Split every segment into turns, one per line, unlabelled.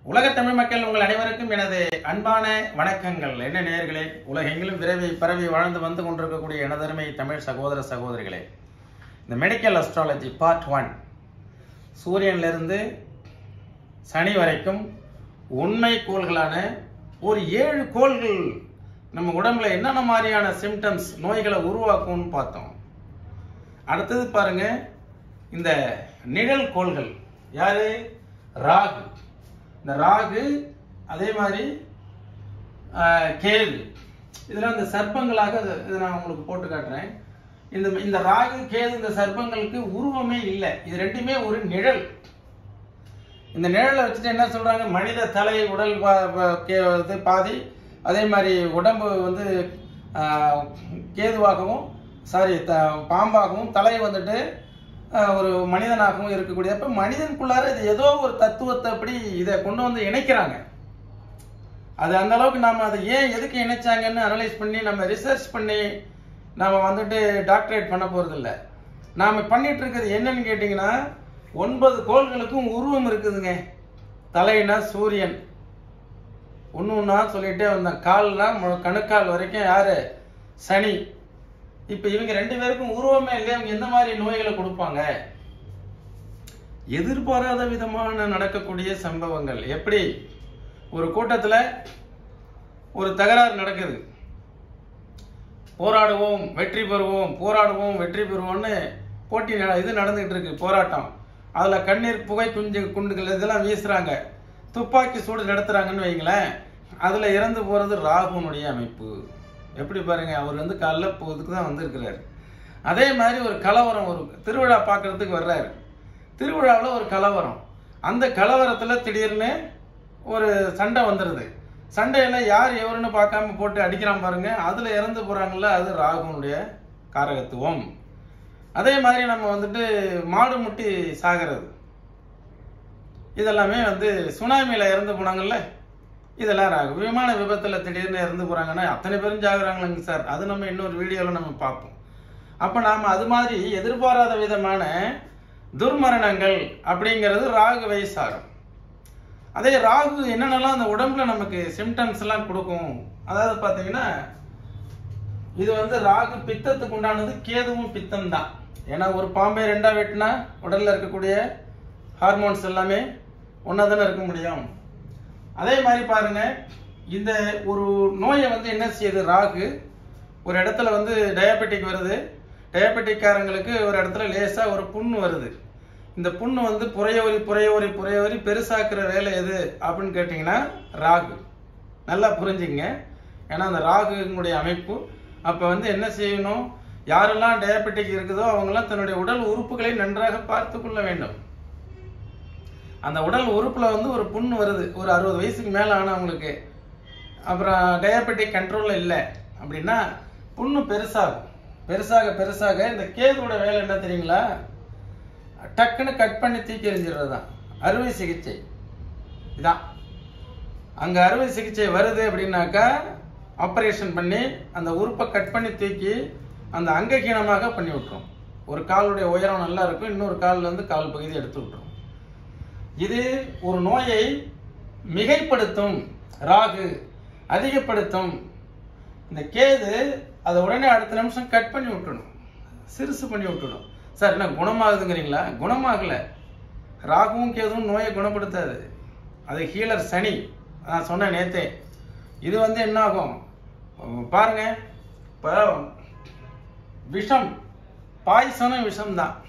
உலக தமிழ் மக்கள் உங்கள் அனைவருக்கும் எனது அன்பான வணக்கங்கள் என்ன நேயர்களே உலகெங்கிலும் விரைவி பரவி வாழ்ந்து வந்து கொண்டிருக்கக்கூடிய எனதருமை தமிழ் சகோதர சகோதரிகளே இந்த மெடிக்கல் அஸ்ட்ராலஜி பார்ட் ஒன் சூரியனிலிருந்து சனி வரைக்கும் உண்மை கோள்களான ஒரு ஏழு கோள்கள் நம்ம உடம்புல என்னென்ன மாதிரியான சிம்டம்ஸ் நோய்களை உருவாக்கும்னு பார்த்தோம் அடுத்தது பாருங்க இந்த நிழல் கோள்கள் யாரு ராகு இந்த ராகு அதே மாதிரி ஆஹ், கேது இதுல இந்த சர்ப்பங்களாக இது- இதை நான் உங்களுக்கு போட்டு காட்டுறேன் இந்த இந்த ராகு கேது இந்த சர்ப்பங்களுக்கு உருவமே இல்லை இது ரெண்டுமே ஒரு நிழல் இந்த நிழலை வச்சுட்டு என்ன சொல்றாங்க மனித தலை உடல் பா- பா- கே- இது பாதி அதே மாதிரி உடம்பு வந்து ஆஹ், கேதுவாகவும் சாரி த பாம்பாகவும் தலை வந்துட்டு ஆஹ், ஒரு மனிதனாகவும் இருக்கக்கூடிய அப்ப மனிதனுக்குள்ளார இது ஏதோ ஒரு தத்துவத்தை அப்படி இதை கொண்டு வந்து இணைக்கிறாங்க அது அந்த அளவுக்கு நாம அதை ஏன் எதுக்கு இணைச்சாங்கன்னு அனலைஸ் பண்ணி நம்ம ரிசர்ச் பண்ணி நாம வந்துட்டு டாக்டரேட் பண்ண போறது இல்ல நாம பண்ணிட்டு இருக்கிறது என்னன்னு கேட்டீங்கன்னா ஒன்பது கோள்களுக்கும் உருவம் இருக்குதுங்க தலைனா சூரியன் ஒன்று ஒன்றா சொல்லிட்டே வந்தேன் கால்னா மு- கணுக்கால் வரைக்கும் யாரு சனி இப்போ இவங்க ரெண்டு பேருக்கும் உருவமே இல்லையா அவங்க எந்த மாதிரி நோய்களை கொடுப்பாங்க எதிர்பாராத விதமான நடக்கக்கூடிய சம்பவங்கள் எப்படி ஒரு கூட்டத்துல ஒரு தகராறு நடக்குது போராடுவோம் வெற்றி பெறுவோம் போராடுவோம் வெற்றி பெறுவோம்னு போட்டி நட- இது நடந்துகிட்டு இருக்கு போராட்டம் அதுல கண்ணீர் புகை குஞ்சு குண்டுகள் இதெல்லாம் வீசுறாங்க துப்பாக்கி சூடு நடத்துறாங்கன்னு வைங்களேன் அதுல இறந்து போறது ராகுனுடைய அமைப்பு எப்படி பாருங்க அவர் வந்து காலைல போதுக்கு தான் வந்திருக்கிறாரு அதே மாதிரி ஒரு கலவரம் ஒரு திருவிழா பார்க்கறதுக்கு வர்றாரு திருவிழாவில் ஒரு கலவரம் அந்த கலவரத்துல திடீர்னு ஒரு சண்டை வந்துடுது சண்டையில யார் எவருன்னு பார்க்காம போட்டு அடிக்கிறான் பாருங்க அதுல இறந்து போறாங்கல்ல அது ராகுனுடைய காரகத்துவம் அதே மாதிரி நம்ம வந்துட்டு மாடு முட்டி சாகிறது இதெல்லாமே வந்து சுனாமியில இறந்து போனாங்கல்ல இதெல்லாம் ராகு விமான விபத்துல திடீர்னு இறந்து போறாங்கன்னா அத்தனை பேரும் ஜாகுறாங்களேங்க சார் அது நம்ம இன்னொரு வீடியோல நம்ம பார்ப்போம் அப்ப நாம அது மாதிரி எதிர்பாராத விதமான துர்மரணங்கள் அப்படிங்கிறது ராகுவை சாரும் அதே ராகு என்னென்னலாம் அந்த உடம்புல நமக்கு சிம்டம்ஸ் எல்லாம் கொடுக்கும் அதாவது பாத்தீங்கன்னா இது வந்து ராகு பித்தத்துக்கு உண்டானது கேதுவும் பித்தம் தான் ஏன்னா ஒரு பாம்பை ரெண்டா வெட்டினா உடல்ல இருக்கக்கூடிய ஹார்மோன்ஸ் எல்லாமே ஒன்றா தானே இருக்க முடியும் அதே மாதிரி பாருங்க இந்த ஒரு நோயை வந்து என்ன செய்யுது ராகு ஒரு இடத்துல வந்து டயபெட்டிக் வருது டயபெட்டிக்காரங்களுக்கு ஒரு இடத்துல லேசா ஒரு புண்ணு வருது இந்த புண்ணு வந்து புறையோரி புறையோரி புறையோரி பெருசாக்குற வேலை எது அப்படின்னு கேட்டிங்கன்னா ராகு நல்லா புரிஞ்சுங்க ஏன்னா அந்த ராகுனுடைய அமைப்பு அப்போ வந்து என்ன செய்யணும் யாரெல்லாம் டயபெட்டிக் இருக்குதோ அவங்கெல்லாம் தன்னுடைய உடல் உறுப்புகளை நன்றாக பார்த்து கொள்ள வேண்டும் அந்த உடல் உறுப்புல வந்து ஒரு புண்ணு வருது ஒரு அறுபது வயசுக்கு மேல ஆனவங்களுக்கு அப்புறம் டயபெட்டிக் கண்ட்ரோல்ல இல்லை அப்படின்னா புண்ணு பெருசாகும் பெருசாக பெருசாக இந்த கேதுவோட வேலை என்ன தெரியுங்களா டக்குன்னு கட் பண்ணி தூக்கி எறிஞ்சிடுறது தான் அறுவை சிகிச்சை இதான் அங்க அறுவை சிகிச்சை வருது அப்படின்னாக்கா ஆபரேஷன் பண்ணி அந்த உறுப்பை கட் பண்ணி தூக்கி அந்த அங்ககீனமாக பண்ணி விட்டுரும் ஒரு காலுடைய உயரம் நல்லா இருக்கும் இன்னொரு கால்ல இருந்து கால் பகுதி எடுத்து விட்டுரும் இது ஒரு நோயை மிகைப்படுத்தும் ராகு அதிகப்படுத்தும் இந்த கேது அதை உடனே அடுத்த நிமிஷம் கட் பண்ணி விட்டுணும் சிறுசு பண்ணி விட்டுடும் சார் என்ன குணமாகுதுங்கிறீங்களா குணமாகல ராகுவும் கேதுவும் நோயை குணப்படுத்தாது அது ஹீலர் சனி நான் சொன்னேன் நேத்தே இது வந்து என்ன ஆகும் பாருங்க இப்போ விஷம் பாய்சனும் விஷம் தான்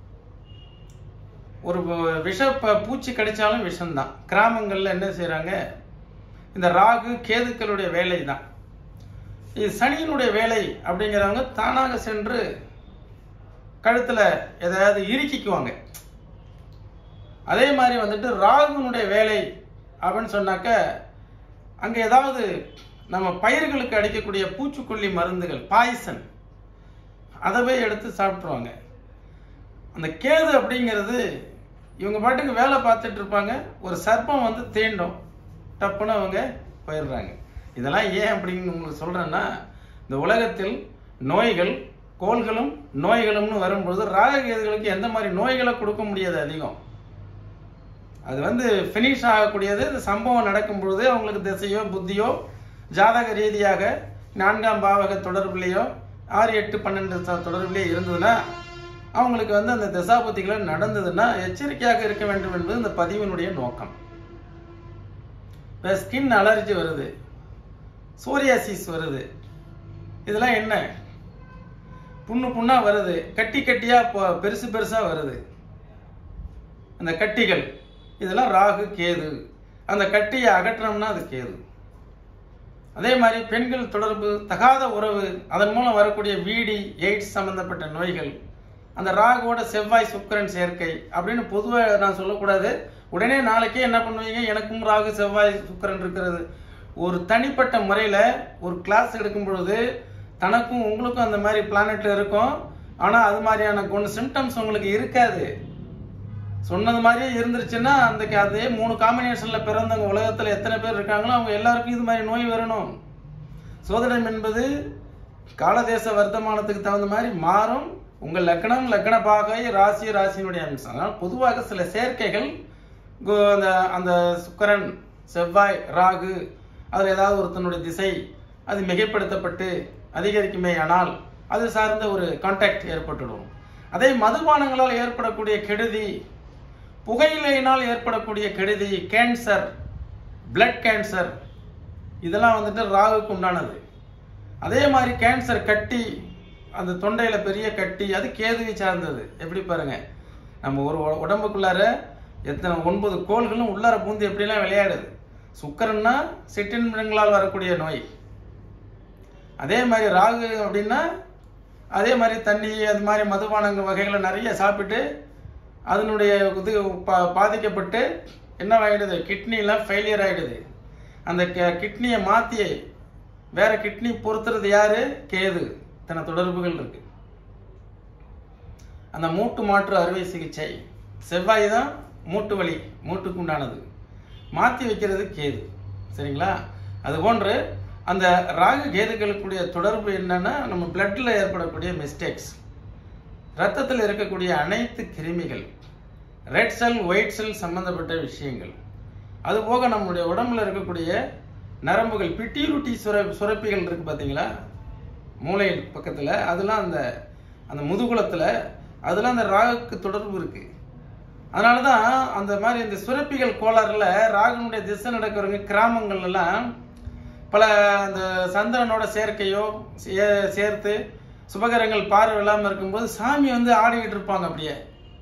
ஒரு விஷ ப- பூச்சி கடிச்சாலும் விஷம்தான் கிராமங்கள்ல என்ன செய்றாங்க இந்த ராகு கேதுக்களுடைய வேலை தான் இது சனியினுடைய வேலை அப்படிங்கிறவங்க தானாக சென்று கழுத்துல எதையாவது இறுக்கிக்குவாங்க அதே மாதிரி வந்துட்டு ராகுனுடைய வேலை அப்படின்னு சொன்னாக்க அங்க ஏதாவது நம்ம பயிர்களுக்கு அடிக்கக்கூடிய பூச்சிக்கொல்லி மருந்துகள் பாய்சன் அதை போய் எடுத்து சாப்பிட்ருவாங்க அந்த கேது அப்படிங்கிறது இவங்க பாட்டுக்கு வேலை பார்த்துட்டு இருப்பாங்க ஒரு சர்ப்பம் வந்து தீண்டும் டப்புன்னு அவங்க போயிடுறாங்க இதெல்லாம் ஏன் அப்படின்னு உங்களுக்கு சொல்றேன்னா இந்த உலகத்தில் நோய்கள் கோள்களும் நோய்களும்னு வரும்பொழுது ராககேதுகளுக்கு எந்த மாதிரி நோய்களை கொடுக்க முடியாது அதிகம் அது வந்து ஃபினிஷ் ஆகக்கூடியது இந்த சம்பவம் நடக்கும் பொழுது அவங்களுக்கு திசையோ புத்தியோ ஜாதக ரீதியாக நான்காம் பாவக தொடர்புலையோ ஆறு எட்டு பன்னெண்டு ச- தொடர்புலையோ இருந்ததுன்னா அவங்களுக்கு வந்து அந்த தசாபுத்திகள் நடந்ததுன்னா எச்சரிக்கையாக இருக்க வேண்டும் என்பது இந்த பதிவினுடைய நோக்கம் இப்போ ஸ்கின் அலர்ஜி வருது சோரியாசிஸ் வருது இதெல்லாம் என்ன புண்ணு புண்ணா வருது கட்டி கட்டியா பொ- பெருசு பெருசா வருது அந்த கட்டிகள் இதெல்லாம் ராகு கேது அந்த கட்டியை அகற்றணும்னா அது கேது அதே மாதிரி பெண்கள் தொடர்பு தகாத உறவு அதன் மூலம் வரக்கூடிய வீடி எய்ட்ஸ் சம்பந்தப்பட்ட நோய்கள் அந்த ராகுவோட செவ்வாய் சுக்கிரன் சேர்க்கை அப்படின்னு பொதுவாக நான் சொல்லக்கூடாது உடனே நாளைக்கே என்ன பண்ணுவீங்க எனக்கும் ராகு செவ்வாய் சுக்கிரன் இருக்கிறது ஒரு தனிப்பட்ட முறையில் ஒரு கிளாஸ் எடுக்கும் பொழுது தனக்கும் உங்களுக்கும் அந்த மாதிரி பிளானெட்ல இருக்கும் ஆனால் அது மாதிரியான கொண்டு சிம்டம்ஸ் உங்களுக்கு இருக்காது சொன்னது மாதிரியே இருந்துருச்சுன்னா அந்த அதே மூணு காம்பினேஷன்ல பிறந்தவங்க உலகத்துல எத்தனை பேர் இருக்காங்களோ அவங்க எல்லாருக்கும் இது மாதிரி நோய் வரணும் சோதனம் என்பது காலதேச வர்த்தமானத்துக்கு தகுந்த மாதிரி மாறும் உங்கள் லக்னம் லக்ன பாகை ராசி ராசியினுடைய அம்சம் அதனால் பொதுவாக சில சேர்க்கைகள் கு- அந்த அந்த சுக்கிரன் செவ்வாய் ராகு அதில் ஏதாவது ஒருத்தனுடைய திசை அது மிகைப்படுத்தப்பட்டு அதிகரிக்குமே ஆனால் அது சார்ந்த ஒரு கான்டாக்ட் ஏற்பட்டுடும் அதே மதுபானங்களால் ஏற்படக்கூடிய கெடுதி புகையிலையினால் ஏற்படக்கூடிய கெடுதி கேன்சர் பிளட் கேன்சர் இதெல்லாம் வந்துட்டு ராகுக்கு உண்டானது அதே மாதிரி கேன்சர் கட்டி அந்த தொண்டையில பெரிய கட்டி அது கேதுவை சார்ந்தது எப்படி பாருங்க நம்ம ஒரு உ- உடம்புக்குள்ளார எத்தனை ஒன்பது கோள்களும் உள்ளார பூந்து எப்படிலாம் விளையாடுது சுக்கரன்னா சிற்றின்பங்களால் வரக்கூடிய நோய் அதே மாதிரி ராகு அப்படின்னா அதே மாதிரி தண்ணி அது மாதிரி மதுபானங்கள் வகைகளை நிறைய சாப்பிட்டு அதனுடைய இது பா- பாதிக்கப்பட்டு என்ன ஆகிடுது கிட்னிலாம் ஃபெயிலியர் ஆகிடுது அந்த கிட்னியை மாற்றி வேற கிட்னி பொறுத்துறது யாரு கேது தன தொடர்புகள் இருக்கு அந்த மூட்டு மாற்று அறுவை சிகிச்சை செவ்வாய் தான் மூட்டு வலி மூட்டுக்கு உண்டானது மாற்றி வைக்கிறது கேது சரிங்களா அது போன்று அந்த ராகு கேதுகளுக்குடைய தொடர்பு என்னன்னா நம்ம பிளட்ல ஏற்படக்கூடிய மிஸ்டேக்ஸ் ரத்தத்தில் இருக்கக்கூடிய அனைத்து கிருமிகள் ரெட் செல் ஒயிட் செல் சம்பந்தப்பட்ட விஷயங்கள் அதுபோக நம்முடைய உடம்புல இருக்கக்கூடிய நரம்புகள் பிட்டியூட்டி சுர சுரப்பிகள் இருக்கு பார்த்தீங்களா மூளை பக்கத்தில் அதெல்லாம் அந்த அந்த முதுகுலத்தில் அதெல்லாம் அந்த ராகுக்கு தொடர்பு இருக்கு அதனால தான் அந்த மாதிரி இந்த சுரப்பிகள் கோளாறுல ராகுனுடைய திசை நடக்கிறவங்க கிராமங்கள்ல எல்லாம் பல அந்த சந்திரனோட சேர்க்கையோ சே- சேர்த்து சுபகரங்கள் பார்வை இல்லாமல் இருக்கும்போது சாமி வந்து ஆடிக்கிட்டு இருப்பாங்க அப்படியே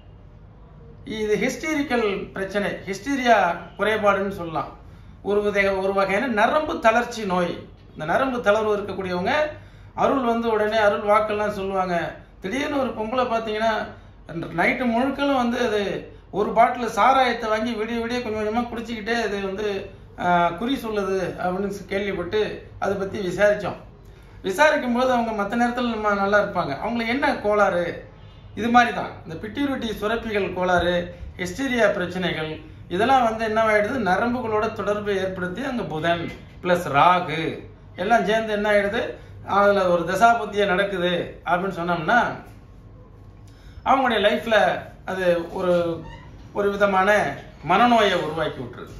இது ஹிஸ்டீரிக்கல் பிரச்சனை ஹிஸ்டீரியா குறைபாடுன்னு சொல்லலாம் ஒரு வித ஒரு வகையான நரம்பு தளர்ச்சி நோய் இந்த நரம்பு தளர்வு இருக்கக்கூடியவங்க அருள் வந்து உடனே அருள் வாக்கெல்லாம் சொல்லுவாங்க திடீர்னு ஒரு பொம்பளை பார்த்தீங்கன்னா நைட்டு முழுக்களும் வந்து அது ஒரு பாட்டில் சாராயத்தை வாங்கி விடிய விடிய கொஞ்சம் கொஞ்சமாக குடிச்சிக்கிட்டே அது வந்து ஆஹ், குறி சொல்லுது அப்படின்னு கேள்விப்பட்டு அதை பற்றி விசாரித்தோம் விசாரிக்கும் போது அவங்க மற்ற நேரத்தில் நம்ம நல்லா இருப்பாங்க அவங்களுக்கு என்ன கோளாறு இது மாதிரி தான் இந்த பிட்டியூரிட்டி சுரப்பிகள் கோளாறு ஹிஸ்டீரியா பிரச்சனைகள் இதெல்லாம் வந்து என்னவாயிடுது நரம்புகளோட தொடர்பை ஏற்படுத்தி அங்கே புதன் ப்ளஸ் ராகு எல்லாம் சேர்ந்து என்ன ஆயிடுது அதில் ஒரு தசாபுத்தியே நடக்குது அப்படின்னு சொன்னோம்னா அவங்களுடைய லைஃப்பில் அது ஒரு ஒரு விதமான மனநோயை உருவாக்கி விட்டுருது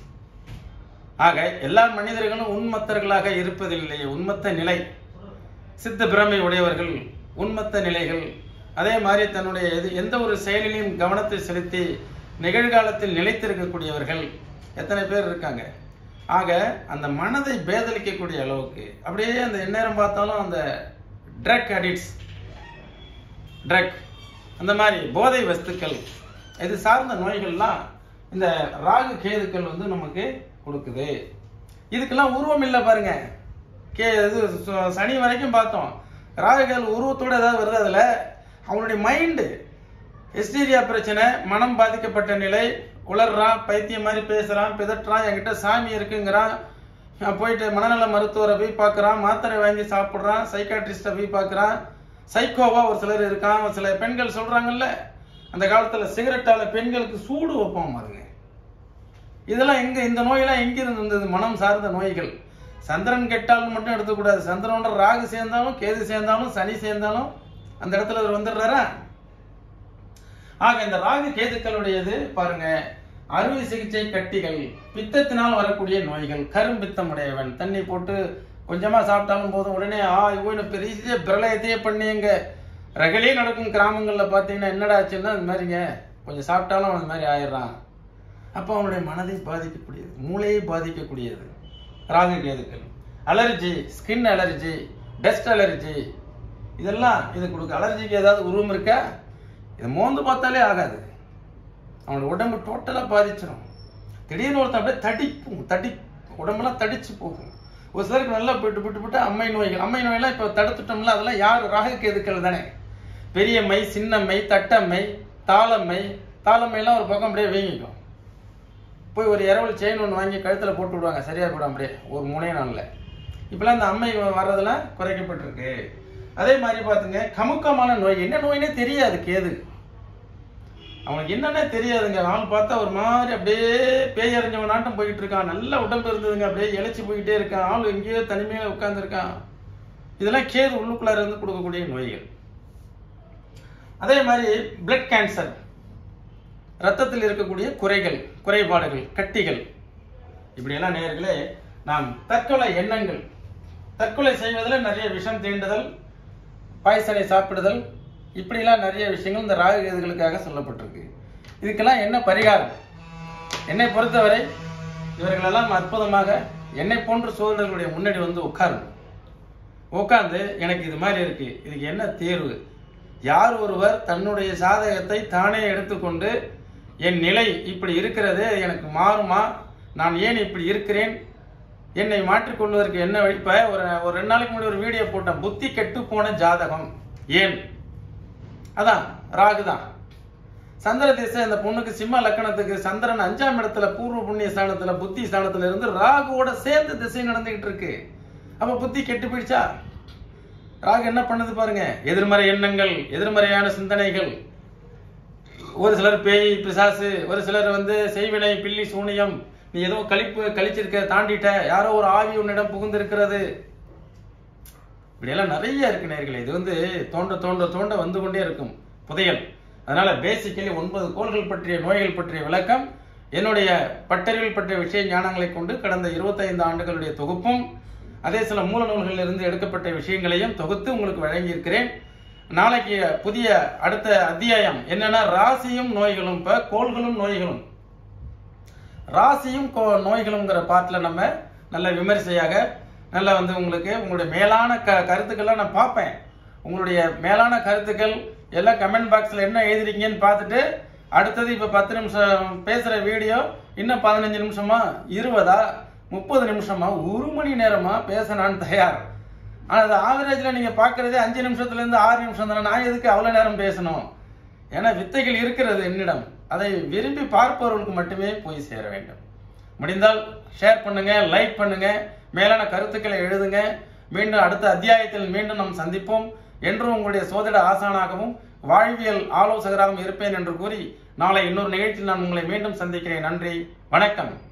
ஆக எல்லா மனிதர்களும் உன்மத்தர்களாக இருப்பதில்லை உன்மத்த நிலை சித்த பிரமை உடையவர்கள் உன்மத்த நிலைகள் அதே மாதிரி தன்னுடைய எது எந்த ஒரு செயலிலையும் கவனத்தை செலுத்தி நிகழ்காலத்தில் நிலைத்திருக்கக்கூடியவர்கள் எத்தனை பேர் இருக்காங்க ஆக அந்த மனதை பேதலிக்கக்கூடிய அளவுக்கு அப்படியே அந்த எந்நேரம் பார்த்தாலும் அந்த ட்ரக் அடிக்ட்ஸ் ட்ரக் அந்த மாதிரி போதை வஸ்துக்கள் இது சார்ந்த நோய்கள்லாம் இந்த ராகு கேதுக்கள் வந்து நமக்கு கொடுக்குது இதுக்கெல்லாம் உருவம் இல்லை பாருங்க கே இது சு- சனி வரைக்கும் பார்த்தோம் ராகுகள் உருவத்தோட ஏதாவது வருது அதில் அவனுடைய மைண்டு ஹிஸ்டீரியா பிரச்சனை மனம் பாதிக்கப்பட்ட நிலை உளர்றான் பைத்தியம் மாதிரி பேசுறான் பிதட்டுறான் என்கிட்ட சாமி இருக்குங்கிறான் நான் போயிட்டு மனநல மருத்துவரை போய் பார்க்கறான் மாத்திரை வாங்கி சாப்பிட்றான் சைக்காட்ரிஸ்ட்டை போய் பார்க்கறான் சைக்கோவா ஒரு சிலர் இருக்கான் ஒரு சில பெண்கள் சொல்றாங்கல்ல அந்த காலத்துல சிகரெட்டால பெண்களுக்கு சூடு வைப்போம் பாருங்க இதெல்லாம் எங்க இந்த நோயெல்லாம் எங்க இருந்து வந்தது மனம் சார்ந்த நோய்கள் சந்திரன் கெட்டாலும் மட்டும் எடுத்துக்கூடாது சந்திரனோட ராகு சேர்ந்தாலும் கேது சேர்ந்தாலும் சனி சேர்ந்தாலும் அந்த இடத்துல அவர் வந்துடுறாரா ஆக இந்த ராகு கேதுக்களுடையது பாருங்க அறுவை சிகிச்சை கட்டிகள் பித்தத்தினால் வரக்கூடிய நோய்கள் கரும்பித்தம் உடையவன் தண்ணி போட்டு கொஞ்சமா சாப்பிட்டாலும் போதும் உடனே ஆ இவனு பெரிய பிரளயத்தையே பண்ணி எங்க ரகலே நடக்கும் கிராமங்கள்ல பாத்தீங்கன்னா என்னடா ஆச்சுன்னா இந்த மாதிரிங்க கொஞ்சம் சாப்பிட்டாலும் அந்த மாதிரி ஆயிடுறான் அப்போ அவனுடைய மனதை பாதிக்கக்கூடியது மூளையை பாதிக்கக்கூடியது ராகு கேதுக்கள் allergy skin allergy dust allergy இதெல்லாம் இது கொடுக்க அலர்ஜிக்கு ஏதாவது உருவம் இருக்கா இதை மோந்து பார்த்தாலே ஆகாது அவனோட உடம்பு டோட்டலாக பாதிச்சிடும் திடீர்னு ஒருத்தன் அப்படியே தடிப்பும் தடி உடம்பெல்லாம் தடிச்சு போகும் ஒரு சிலருக்கு நல்லா போயிட்டு போட்டு போட்டு அம்மை நோய்கள் அம்மை நோயெல்லாம் இப்போ தடுத்துட்டோம்ல அதெல்லாம் யார் ராகு கேதுக்கள் தானே பெரியம்மை சின்னம்மை தட்டம்மை தாளம்மை தாளம்மையெல்லாம் ஒரு பக்கம் அப்படியே வீங்கிக்கும் போய் ஒரு இரவல் செயின் ஒன்று வாங்கி கழுத்தில் போட்டு விடுவாங்க சரியா கூட அப்படியே ஒரு மூணே நாளில் இப்பெல்லாம் இந்த அம்மை வர்றதெல்லாம் குறைக்கப்பட்டிருக்கு அதே மாதிரி பார்த்துங்க கமுக்கமான நோய் என்ன நோயினே தெரியாது கேது அவனுக்கு என்னன்னே தெரியாதுங்க ஆள் பார்த்தா ஒரு மாதிரி அப்படியே பேய் அறிஞ்சவன் நாட்டம் போயிட்டு இருக்கான் நல்ல உடம்பு இருந்ததுங்க அப்படியே இழைச்சி போயிட்டே இருக்கான் ஆள் எங்கேயோ தனிமையில உட்கார்ந்துருக்கான் இதெல்லாம் கேது உள்ளுக்குள்ளார இருந்து கொடுக்கக்கூடிய நோய்கள் அதே மாதிரி பிளட் கேன்சர் ரத்தத்தில் இருக்கக்கூடிய குறைகள் குறைபாடுகள் கட்டிகள் இப்படியெல்லாம் நேர்களே நாம் தற்கொலை எண்ணங்கள் தற்கொலை செய்வதில் நிறைய விஷம் தீண்டுதல் பாய்சனை சாப்பிடுதல் இப்படிலாம் நிறைய விஷயங்கள் இந்த ராகு கேதுகளுக்காக சொல்லப்பட்டிருக்கு இதுக்கெல்லாம் என்ன பரிகாரம் என்னை பொறுத்தவரை இவர்களெல்லாம் அற்புதமாக என்னை போன்ற சோதனைகளுடைய முன்னாடி வந்து உட்காரணும் உட்கார்ந்து எனக்கு இது மாதிரி இருக்கு இதுக்கு என்ன தேர்வு யார் ஒருவர் தன்னுடைய சாதகத்தை தானே எடுத்துக்கொண்டு என் நிலை இப்படி இருக்கிறது எனக்கு மாறுமா நான் ஏன் இப்படி இருக்கிறேன் என்னை மாற்றிக்கொள்வதற்கு என்ன வழி இப்ப ஒரு ஒரு ரெண்டு நாளைக்கு முன்னாடி ஒரு வீடியோ போட்டேன் புத்தி கெட்டு போன ஜாதகம் ஏன் அதான் ராகு தான் சந்திர திசை இந்த பொண்ணுக்கு சிம்ம லக்கணத்துக்கு சந்திரன் அஞ்சாம் இடத்துல பூர்வ புண்ணிய ஸ்தானத்துல புத்தி ஸ்தானத்துல இருந்து ராகுவோட சேர்ந்து திசை நடந்துகிட்டு இருக்கு அப்ப புத்தி கெட்டு போயிடுச்சா ராகு என்ன பண்ணுது பாருங்க எதிர்மறை எண்ணங்கள் எதிர்மறையான சிந்தனைகள் ஒரு சிலர் பேய் பிசாசு ஒரு சிலர் வந்து செய்வினை பில்லி சூனியம் நீ ஏதோ கழிப்பு கழிச்சிருக்க தாண்டிட்ட யாரோ ஒரு ஆவி உன்னிடம் புகுந்திருக்கிறது இப்படியெல்லாம் நிறைய இருக்கு நேர்களே இது வந்து தோண்ட தோண்ட தோண்ட வந்து கொண்டே இருக்கும் புதையல் அதனால பேசிக்கலி ஒன்பது கோள்கள் பற்றிய நோய்கள் பற்றிய விளக்கம் என்னுடைய பட்டறிவில் பற்றிய விஷய ஞானங்களை கொண்டு கடந்த 25 ஆண்டுகளுடைய தொகுப்பும் அதே சில மூல நூல்களில் இருந்து எடுக்கப்பட்ட விஷயங்களையும் தொகுத்து உங்களுக்கு வழங்கியிருக்கிறேன் நாளைக்கு புதிய அடுத்த அத்தியாயம் என்னன்னா ராசியும் நோய்களும் இப்ப கோள்களும் நோய்களும் ராசியும் கோ- நோய்களுங்கிற பாட்டில் நம்ம நல்ல விமரிசையாக நல்லா வந்து உங்களுக்கு உங்களுடைய மேலான க கருத்துக்கள்லாம் நான் பார்ப்பேன் உங்களுடைய மேலான கருத்துக்கள் எல்லாம் கமெண்ட் பாக்ஸில் என்ன எழுதிருக்கீங்கன்னு பார்த்துட்டு அடுத்தது இப்போ பத்து நிமிஷம் பேசுகிற வீடியோ இன்னும் பதினஞ்சு நிமிஷமா இருபதா முப்பது நிமிஷமா ஒரு மணி நேரமா பேச நான் தயார் ஆனால் அது ஆவரேஜில் நீங்கள் பார்க்குறதே அஞ்சு நிமிஷத்துலேருந்து ஆறு நிமிஷம் தானே நான் எதுக்கு அவ்வளோ நேரம் பேசணும் ஏன்னா வித்தைகள் இருக்கிறது என்னிடம் அதை விரும்பி பார்ப்பவர்களுக்கு மட்டுமே போய் சேர வேண்டும் முடிந்தால் ஷேர் பண்ணுங்க லைக் பண்ணுங்க மேலான கருத்துக்களை எழுதுங்க மீண்டும் அடுத்த அத்தியாயத்தில் மீண்டும் நாம் சந்திப்போம் என்றும் உங்களுடைய சோதிட ஆசானாகவும் வாழ்வியல் ஆலோசகராகவும் இருப்பேன் என்று கூறி நாளை இன்னொரு நிகழ்ச்சியில் நான் உங்களை மீண்டும் சந்திக்கிறேன் நன்றி வணக்கம்